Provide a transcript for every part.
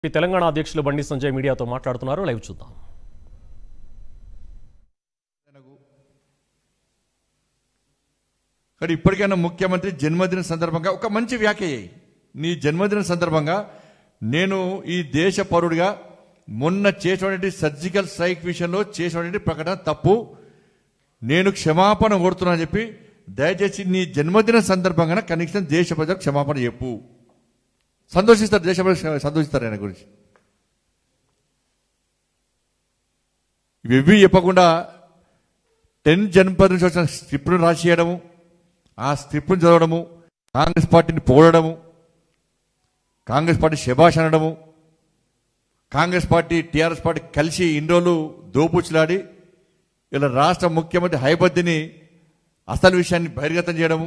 ఈ తెలంగాణ అధ్యక్షులు బండి సంజయ్ మీడియాతో మాట్లాడుతున్నారు లైవ్ చూద్దాం కానీ ఇప్పటికైనా ముఖ్యమంత్రి జన్మదిన సందర్భంగా ఒక మంచి వ్యాఖ్య చేయి నీ జన్మదిన సందర్భంగా నేను ఈ దేశ పౌరుడిగా మొన్న చేసినటువంటి సర్జికల్ స్ట్రైక్ విషయంలో చేసినటువంటి ప్రకటన తప్పు నేను క్షమాపణ కోరుతున్నా అని చెప్పి దయచేసి నీ జన్మదిన సందర్భంగా కనీసం దేశ ప్రజలకు క్షమాపణ చెప్పు సంతోషిస్తారు దేశ ప్రజలు సంతోషిస్తారు ఆయన గురించి ఇవి చెప్పకుండా టెన్ జన్మదిన నుంచి వచ్చిన స్క్రిప్ట్ను రాసియడము ఆ స్క్రిప్ట్ను చదవడము కాంగ్రెస్ పార్టీని పోడడము కాంగ్రెస్ పార్టీ శభాష్ అనడము కాంగ్రెస్ పార్టీ టీఆర్ఎస్ పార్టీ కలిసి ఇన్ని రోజులు దోపుచ్చులాడి ఇలా రాష్ట్ర ముఖ్యమంత్రి హైబద్దిని అసలు విషయాన్ని బహిర్గతం చేయడము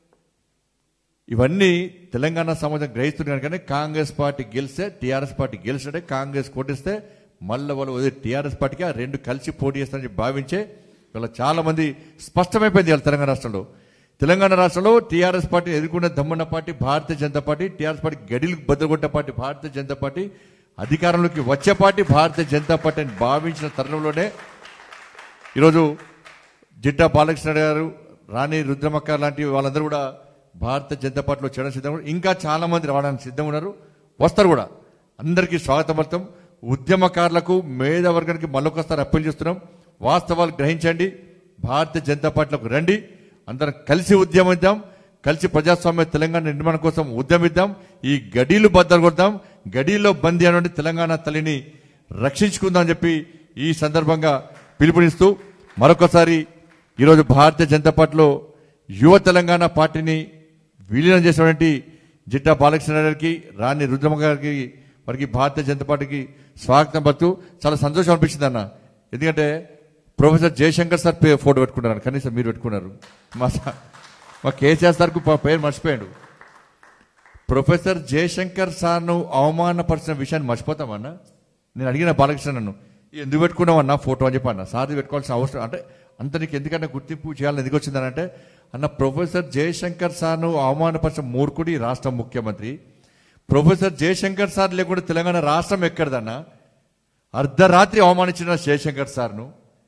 ఇవన్నీ తెలంగాణ సమాజం గ్రహిస్తున్నారు కానీ కాంగ్రెస్ పార్టీ గెలిస్తే టీఆర్ఎస్ పార్టీ గెలిచినట్టే కాంగ్రెస్ కొట్టిస్తే మళ్ళీ వాళ్ళు వదిలి టీఆర్ఎస్ పార్టీకి ఆ రెండు కలిసి పోటీ చేస్తారని భావించే ఇలా చాలా మంది స్పష్టమైపోయింది ఇవాళ తెలంగాణ రాష్ట్రంలో తెలంగాణ రాష్ట్రంలో టీఆర్ఎస్ పార్టీ ఎదుర్కొన్న దమ్మన్న party Bharatiya Janata party TRS party గడిలకు బద్దగొట్టే పార్టీ భారతీయ జనతా పార్టీ అధికారంలోకి వచ్చే పార్టీ భారతీయ జనతా పార్టీ అని భావించిన తరుణంలోనే ఈరోజు జిట్టా బాలకృష్ణ గారు రాణి రుద్రమక్క లాంటి వాళ్ళందరూ కూడా భారతీయ జనతా పార్టీలో చేయడం సిద్ధంగా ఉన్నారు. ఇంకా చాలా మంది రావడానికి సిద్ధంగా ఉన్నారు వస్తారు కూడా అందరికీ స్వాగతం పడతాం ఉద్యమకారులకు మేధావర్గానికి మళ్ళొకసారి అప్పీల్ చేస్తున్నాం వాస్తవాలు గ్రహించండి భారతీయ జనతా పార్టీలకు రండి అందరం కలిసి ఉద్యమిద్దాం కలిసి ప్రజాస్వామ్య తెలంగాణ నిర్మాణం కోసం ఉద్యమిద్దాం ఈ గడీలు బద్దలు కొడదాం గడీలో బందీ అనేటువంటి తెలంగాణ తల్లిని రక్షించుకుందాం అని చెప్పి ఈ సందర్భంగా పిలుపునిస్తూ మరొకసారి ఈరోజు భారతీయ జనతా పార్టీలో యువ తెలంగాణ పార్టీని విలీనం చేసినటువంటి జిట్టా బాలకృష్ణ గారికి రాణి రుద్రమ్మ గారికి వారికి భారతీయ జనతా పార్టీకి స్వాగతం పడుతూ చాలా సంతోషం అనిపించింది అన్న ఎందుకంటే ప్రొఫెసర్ జయశంకర్ సార్ పే- ఫోటో పెట్టుకున్నారు కనీసం మీరు పెట్టుకున్నారు మా సా- మా కేసీఆర్ సార్కు పా- పేరు మర్చిపోయాడు ప్రొఫెసర్ జయశంకర్ సార్ను అవమానపరిచిన విషయాన్ని మర్చిపోతామన్నా నేను అడిగిన బాలకృష్ణ నన్ను ఎందుకు పెట్టుకున్నామన్నా ఫోటో అని చెప్పన్న సార్ది పెట్టుకోవాల్సిన అవసరం అంటే అంత నీకు ఎందుకంటే గుర్తింపు చేయాలని ఎందుకు వచ్చిందని అంటే అన్న ప్రొఫెసర్ జయశంకర్ సార్ను అవమానపరిచిన మూర్ఖుడి ఈ రాష్ట్ర ముఖ్యమంత్రి ప్రొఫెసర్ జయశంకర్ సార్ లేకుండా తెలంగాణ రాష్ట్రం ఎక్కడదన్నా అర్ధరాత్రి అవమానించిన జయశంకర్ సార్ను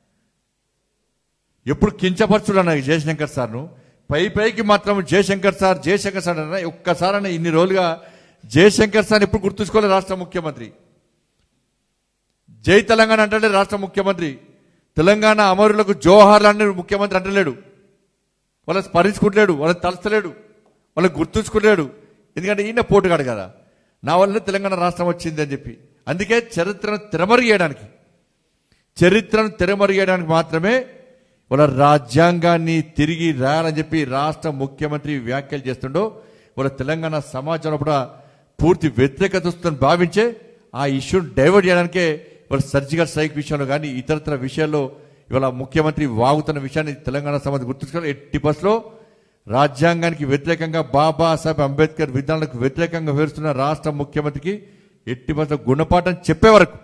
ఎప్పుడు కించపరచుడన్న ఈ జయశంకర్ సార్ను పై పైకి మాత్రం జయశంకర్ సార్ జయశంకర్ సార్ అన్న ఒక్కసారన్న ఇన్ని రోజులుగా జయశంకర్ సార్ ఎప్పుడు గుర్తుంచుకోలేదు రాష్ట్ర ముఖ్యమంత్రి జై తెలంగాణ అంటే రాష్ట్ర ముఖ్యమంత్రి తెలంగాణ అమరులకు జోహార్లు అంటే ముఖ్యమంత్రి అంటలేడు వాళ్ళని స్మరించుకుంటలేడు వాళ్ళని తలస్తలేడు వాళ్ళని గుర్తుంచుకోలేడు ఎందుకంటే ఈయన పోటుగాడు కదా నా వల్లనే తెలంగాణ రాష్ట్రం వచ్చింది అని చెప్పి అందుకే చరిత్రను తిరమరిగేయడానికి చరిత్రను తిరమరిగేయడానికి మాత్రమే వాళ్ళ రాజ్యాంగాన్ని తిరిగి రాయాలని చెప్పి రాష్ట్ర ముఖ్యమంత్రి వ్యాఖ్యలు చేస్తుండో వాళ్ళ తెలంగాణ సమాజంలో కూడా పూర్తి వ్యతిరేకత వస్తుందని భావించే ఆ ఇష్యూని డైవర్ట్ చేయడానికే వాళ్ళ సర్జికల్ స్ట్రైక్ విషయంలో కానీ ఇతరత్ర విషయాల్లో ఇవాళ ముఖ్యమంత్రి వాగుతున్న విషయాన్ని తెలంగాణ సమాజం గుర్తుంచుకోవాలి ఎట్టి బస్సులో రాజ్యాంగానికి వ్యతిరేకంగా బాబాసాహెబ్ అంబేద్కర్ విధానాలకు వ్యతిరేకంగా వేరుస్తున్న రాష్ట్ర ముఖ్యమంత్రికి ఎట్టి బస్సులో గుణపాఠం చెప్పే వరకు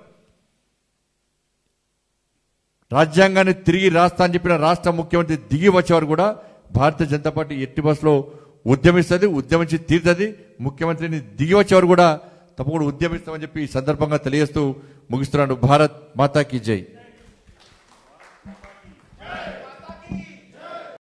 రాజ్యాంగాన్ని తిరిగి రాస్తా అని చెప్పిన రాష్ట్ర ముఖ్యమంత్రి దిగి వచ్చేవారు కూడా భారతీయ జనతా పార్టీ ఎట్టి బస్సులో ఉద్యమిస్తుంది ఉద్యమించి తీరుతుంది ముఖ్యమంత్రిని దిగి వచ్చేవారు కూడా తప్పకుండా ఉద్యమిస్తామని చెప్పి ఈ సందర్భంగా తెలియజేస్తూ ముగిస్తున్నాడు భారత్ మాతాకి జై